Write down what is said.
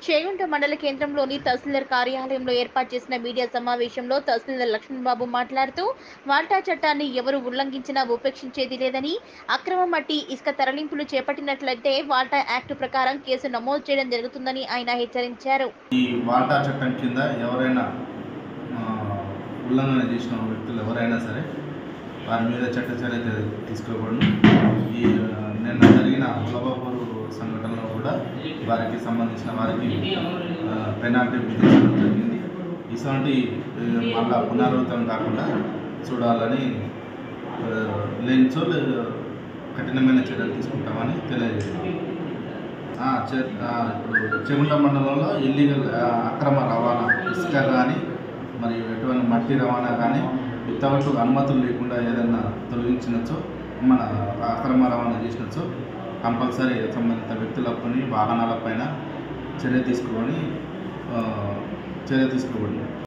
చేగుంట మండల కేంద్రంలోని తహసీల్దార్ కార్యాలయంలో ఏర్పాటు చేసిన మీడియా సమావేశంలో తహసీల్దార్ లక్ష్మణబాబు మాట్లాడుతూ వాటా చట్టాన్ని ఎవరు ఉల్లంఘించినా ఉపేక్షించేది లేదని అక్రమ మట్టి ఇసుక తరలింపులు చేపట్టినట్లయితే వాటా యాక్ట్ ప్రకారం కేసు నమోదు చేయడం జరుగుతుందని ఆయన హెచ్చరించారు ఈ వాటా చట్టం కింద ఎవరైనా ఆ, ఉల్లంఘన చేసిన వ్యక్తులు ఎవరైనా సరే వారి మీద చట్ట చర్య తీ- తీసుకోబడును ఈ ఆ, నిన్న జరిగిన ఉలబాపూర్ సంఘటనలో కూడా వారికి సంబంధించిన వారికి ఆ, పెనాల్టీ విధించడం జరిగింది ఇటువంటి ఆ, మళ్ళా పునరావృతం కాకుండా చూడాలని ఆ, లేనిచో లే- కఠినమైన చర్యలు తీసుకుంటామని తెలియజేస్తుంది ఆ, చే- ఆ, ఇప్పుడు చెగుంట మండలంలో ఇల్లీగల్ ఆ, అక్రమ రవాణా ఇసుక కానీ మరియు ఎటువంటి మట్టి రవాణా కానీ వితౌట్ అనుమతులు లేకుండా ఏదైనా తొలగించినచో మన అక్రమ రవాణా చేసినచో కంపల్సరీ సంబంధిత వ్యక్తులపైన వాహనాలపైన చర్య తీసుకొని ఆ, చర్య తీసుకోబడింది